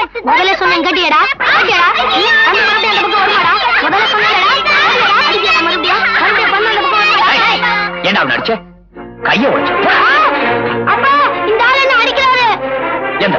முதல்ல சொன்னேன் கேட்டியடா கேட்டியடா அந்த மறுபடியும் அந்த பக்கம் வருமாடா முதல்ல சொன்னேன்டா அடிக்கியா மறுபடியும் மறுபடியும் பண்ண அந்த பக்கம் வருமாடா ஏய். என்ன அவன் அடிச்ச கைய உடைச்ச ஆ, அப்பா இந்த ஆள் என்ன அடிக்கிறாரு எந்த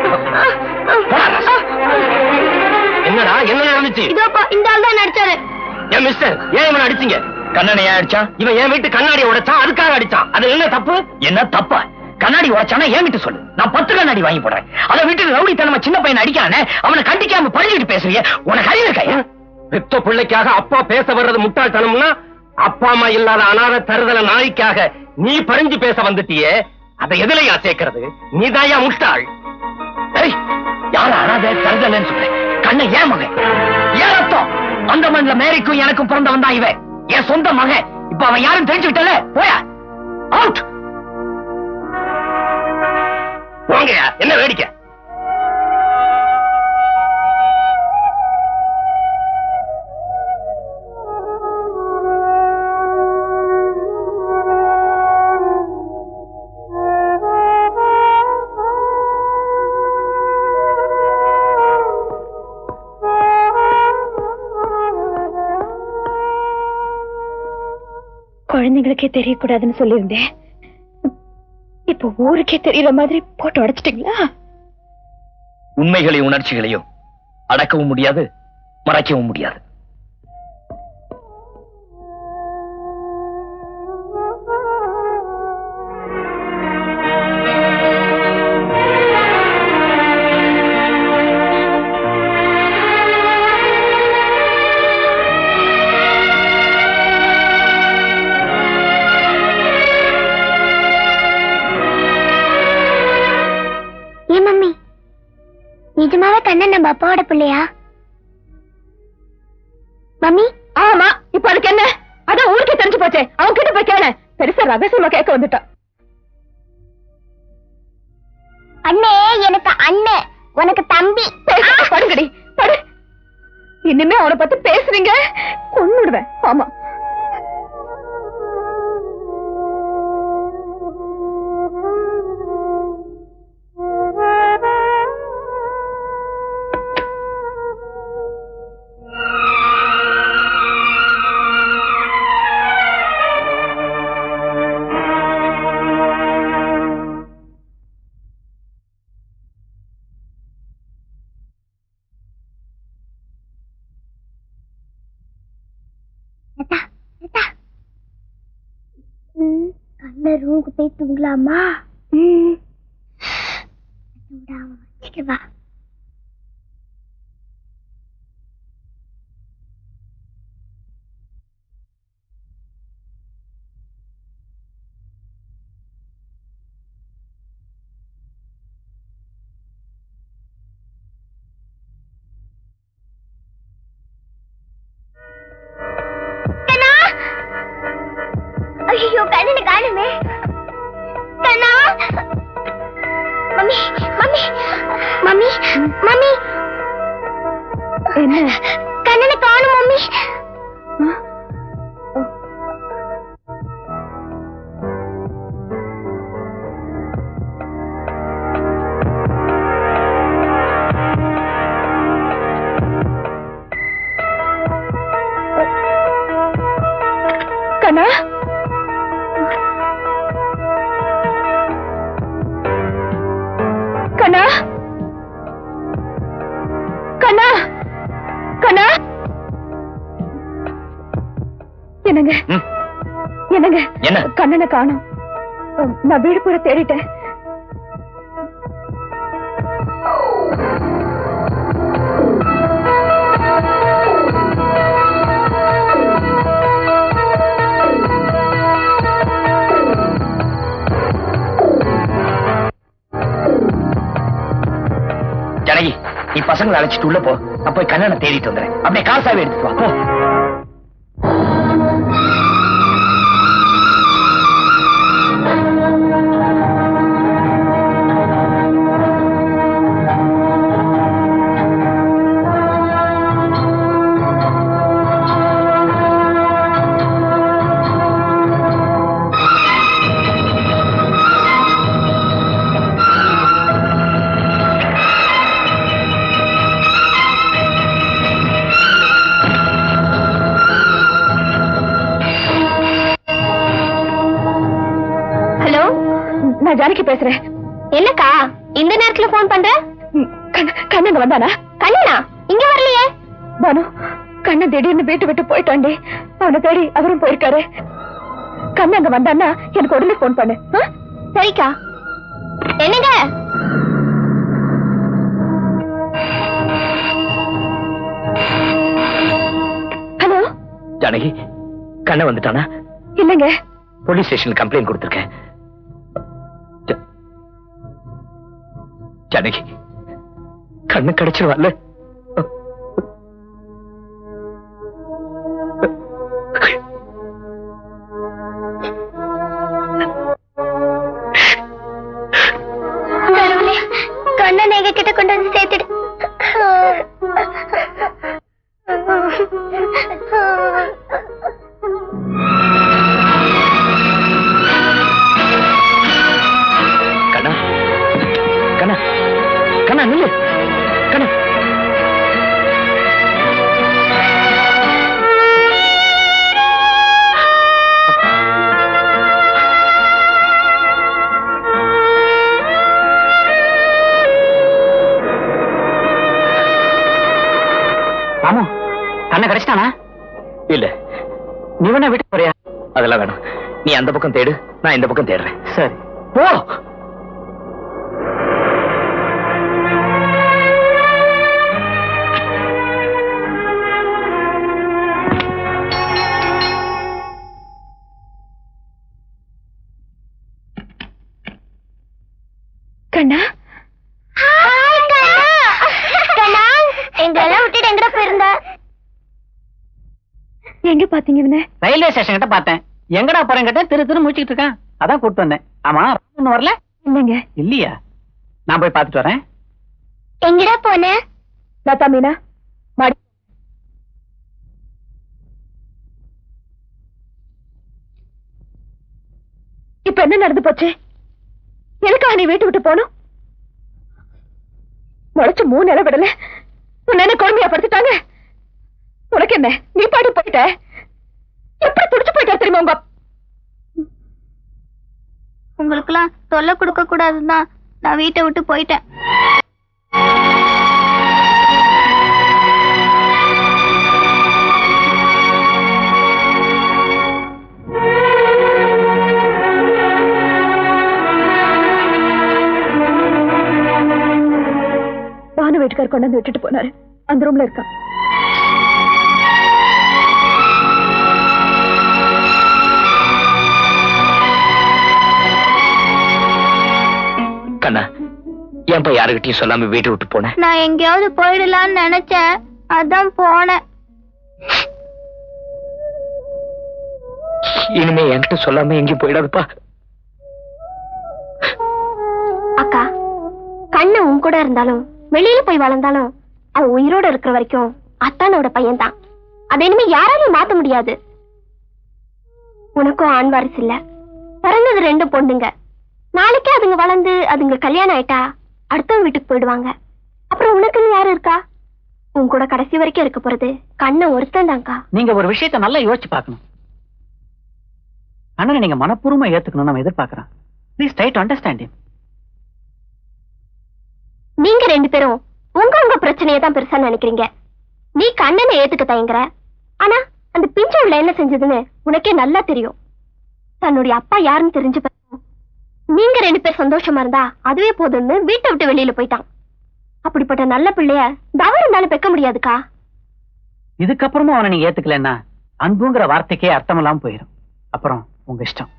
என்னடா என்ன நடந்துச்சு இதோப்பா இந்த ஆள் தான் நடிச்சாரு ஏன் மிஸ்டர் ஏன் இவனை அடிச்சீங்க கண்ணனை ஏன் அடிச்சான் இவன் என் வீட்டு கண்ணாடி உடைச்சான் அதுக்காக அடிச்சான் அது என்ன தப்பு என்ன தப்பா கண்ணாடி உடைச்சானா ஏன் வீட்டு சொல்லு நான் பத்து கண்ணாடி வாங்கி போடுறேன் அதை விட்டு ரவுடி தனமா சின்ன பையன் அடிக்கானே அவனை கண்டிக்காம பறிஞ்சுட்டு பேசுறிய உனக்கு அறிவு இருக்கா பெத்த பிள்ளைக்காக அப்பா பேச வர்றது முட்டாள்தனம்னா அப்பா அம்மா இல்லாத அனாத தருதல நாய்க்காக நீ பறிஞ்சு பேச வந்துட்டியே அதை எதுலயா சேர்க்கிறது நீதாயா முட்டாள் ஏய், யார அனாத தருதலன்னு சொல்றேன் கண்ணை ஏன் மகன் ஏன் ரத்தம் அந்த மண்ணில மேரிக்கும் எனக்கும் பிறந்தவன் தான் இவன் என் சொந்த மகன் இப்ப அவன் யாரும் தெரிஞ்சுக்கிட்டல போயா அவுட் போங்கயா என்ன வேடிக்கை குழந்தைங்களுக்கே தெரியக்கூடாதுன்னு சொல்லியிருந்தேன் இப்போ ஊருக்கே தெரியற மாதிரி போட்டு உடைச்சிட்டீங்களா உண்மைகளையும் உணர்ச்சிகளையும் அடக்கவும் முடியாது மறைக்கவும் முடியாது ஏன் மம்மி நிஜமாவே கண்ணன் நம்ம அப்பாவோட பிள்ளையா மம்மி ஆமா இப்ப அதுக்கு என்ன அதான் ஊருக்கே தெரிஞ்சு போச்சே அவன் கிட்ட போய் கேள பெருசா ரகசியமா கேட்க வந்துட்டான் அண்ணே எனக்கு அண்ணன் உனக்கு தம்பி பேசாம படுங்கடி படு இனிமே அவனை பத்தி பேசுறீங்க கொன்னுடுவேன் ஆமா கண்ண ரூமுக்கு போய் தூங்கலாமா விடாம வச்சுக்கவா ஐயோ கண்ணனை காணுமே கண்ணா மம்மி மம்மி மம்மி மம்மி என்ன கண்ணனை காணும் மம்மி கண்ணா கண்ணா கண்ணா கண்ணா என்னங்க ம், என்னங்க என்ன கண்ணனை காணோம் அஹ், நான் வீடு பூரா தேடிட்டேன் ஜனகி நீ பசங்களை அழைச்சிட்டு உள்ள போ நான் போய் கண்ணனை தேடிட்டு வந்துடுறேன் அப்படியே காசாவே எடுத்துட்டு வா போ நான் ஜானகி பேசுறேன் என்னக்கா இந்த நேரத்துல போன் பண்ற ம், கண்ண- கண்ணங்க வந்தானா கண்ணனா இங்க வரலையே பானு கண்ணன் திடீர்னு வீட்டு விட்டு போயிட்டாண்டி அவனை தேடி அவரும் போயிருக்காரு கண்ணங்க வந்தான்னா எனக்கு உடனே போன் பண்ணு ஆ? சரிக்கா என்னங்க ஹலோ ஜானகி கண்ண வந்துட்டானா இல்லைங்க போலீஸ் ஸ்டேஷன் கம்ப்ளைண்ட் கொடுத்திருக்கேன் ஜ- ஜானகி கண்ணு கிடைச்சிருவான்ல கடவுளே, கண்ணனை எங்க கிட்ட கொண்டு வந்து சேர்த்துடு கண்ணா கண்ணா கண்ணா நில்லு கண்ணா ராமு கண்ணை கிடைச்சிட்டானா இல்ல நீ வேணா வீட்டுக்கு போறியா அதெல்லாம் வேணாம் நீ அந்த பக்கம் தேடு நான் இந்த பக்கம் தேடுறேன் சரி போ கண்ணா கண்ணா எங்கெல்லாம் விட்டுட்டு எங்கட போயிருந்த எங்க பாத்தீங்க இவனை ரயில்வே ஸ்டேஷன் கிட்ட பார்த்தேன் எங்கடா போறேன் கேட்டேன் திரு திரு முடிச்சிட்டு இருக்கான் அதான் கூப்பிட்டு வந்தேன் ஆமா இன்னும் வரல இல்லைங்க இல்லையா நான் போய் பார்த்துட்டு வரேன் எங்கடா போன லதா மீனா மாடி இப்ப என்ன நடந்து போச்சு எதுக்காக நீ வீட்டு விட்டு போகணும் முளைச்சு மூணு இலை விடல உன்ன என்ன குழந்தையா படுத்துட்டாங்க உனக்கு என்ன நீ பாட்டு போயிட்ட எப்படி துடிச்சு போயிட்டா தெரியுமா உங்க அப்~ உங்களுக்குலாம் தொல்லை கொடுக்க கூடாதுதான் நான் வீட்டை விட்டு போயிட்டேன் பானு வீட்டுக்கார் கொண்டு வந்து விட்டுட்டு போனாரு அந்த ரூம்ல இருக்கான் கண்ணா ஏன்பா யாருகிட்டயும் சொல்லாம வீட்டை விட்டு போனேன் நான் எங்கேயாவது போயிடலாம்னு நினைச்சேன் அதான் போனேன் இனிமே என்கிட்ட சொல்லாம எங்கேயும் போயிடாதுப்பா அக்கா கண்ணு உன் கூட இருந்தாலும் வெளியில போய் வளர்ந்தாலும் அவன் உயிரோட இருக்கிற வரைக்கும் அத்தானோட பையன் தான் அதை இனிமே யாராலையும் மாத்த முடியாது உனக்கும் ஆண் வாரிசு இல்ல பிறந்தது ரெண்டு பொண்ணுங்க நாளைக்கே அதுங்க வளர்ந்து அதுங்க கல்யாணம் ஆயிட்டா அடுத்தவங்க வீட்டுக்கு போயிடுவாங்க அப்புறம் உனக்குன்னு யாரு இருக்கா உன் கூட கடைசி வரைக்கும் இருக்க போறது கண்ணை ஒருத்தன் தான்க்கா நீங்க ஒரு விஷயத்தை நல்லா யோசிச்சு பார்க்கணும் அண்ணனை நீங்க மனப்பூர்வமா ஏத்துக்கணும் நம்ம எதிர்பார்க்கறோம் ப்ளீஸ் ட்ரை டு அண்டர்ஸ்டாண்ட் நீங்க ரெண்டு பேரும் உங்க உங்க பிரச்சனையை தான் பெருசா நினைக்கிறீங்க நீ கண்ணனை ஏத்துக்க தயங்குற ஆனா அந்த பிஞ்சு உள்ள என்ன செஞ்சதுன்னு உனக்கே நல்லா தெரியும் தன்னுடைய அப்பா யாருன்னு தெரிஞ்சு பிறகு நீங்க ரெண்டு பேர் சந்தோஷமா இருந்தா அதுவே போதும்னு வீட்டை விட்டு வெளியில போயிட்டான் அப்படிப்பட்ட நல்ல பிள்ளைய தவறு இருந்தாலும் பெக்க முடியாதுக்கா இதுக்கப்புறமும் அவனை நீங்க ஏத்துக்கலன்னா அன்புங்கிற வார்த்தைக்கே அர்த்தம் இல்லாம போயிடும் அப்புறம் உங்க இஷ்டம்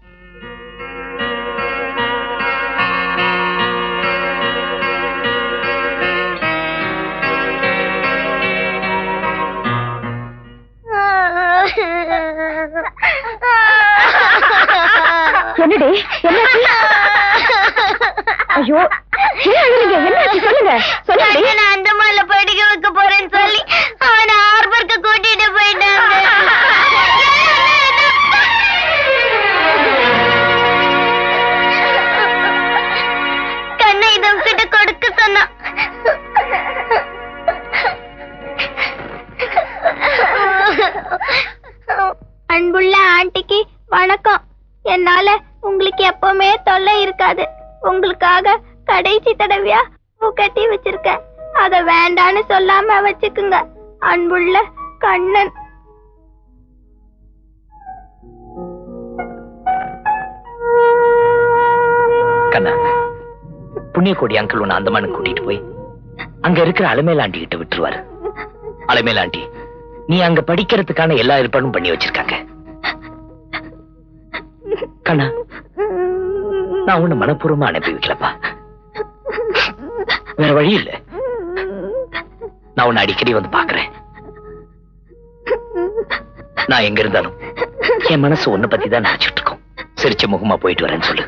என்னடி என்னாச்சு ஐயோ ஏன் அழுறீங்க என்னாச்சு சொல்லுங்க சொல்லுங்க நான் அந்தமான்ல படிக்க வைக்க போறேன்னு சொல்லி அவனை ஹார்பருக்கு கூட்டிட்டு போயிட்டாங்க கண்ணை இதம் கிட்ட கொடுக்க சொன்னான் அன்புள்ள ஆண்டிக்கு வணக்கம் என்னால உங்களுக்கு எப்பவுமே தொல்லை இருக்காது உங்களுக்காக கடைசி தடவையா பூ கட்டி வச்சிருக்கேன் அத வேண்டான்னு சொல்லாம வச்சுக்குங்க அன்புள்ள கண்ணன் கண்ணா புண்ணியக்கோடி அங்கிள் உன்னை அந்தமானுக்கு கூட்டிட்டு போய் அங்க இருக்கிற அலமேலாண்டி கிட்ட விட்டுருவாரு அலமேலாண்டி நீ அங்க படிக்கிறதுக்கான எல்லா ஏற்பாடும் பண்ணி வச்சிருக்காங்க கண்ணா நான் உன்னை மனப்பூர்வமா அனுப்பி வைக்கலப்பா வேற வழி இல்ல நான் உன்னை அடிக்கடி வந்து பாக்குறேன் நான் எங்க இருந்தாலும் என் மனசு உன்னை பத்தி தான் நினைச்சிட்டு இருக்கோம் சிரிச்ச முகமா போயிட்டு வரேன்னு சொல்லு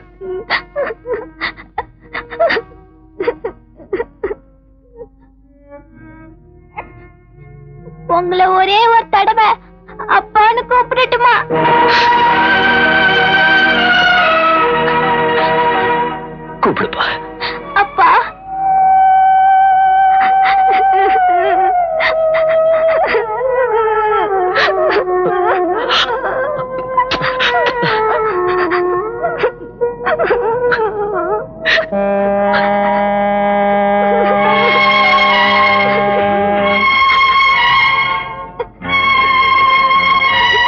உங்களை ஒரே ஒரு தடவை அப்பான்னு கூப்பிடட்டுமா கூப்பிடுப்பா அப்பா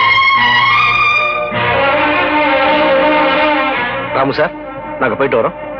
ராமு சார் நாங்க போயிட்டு வரோம்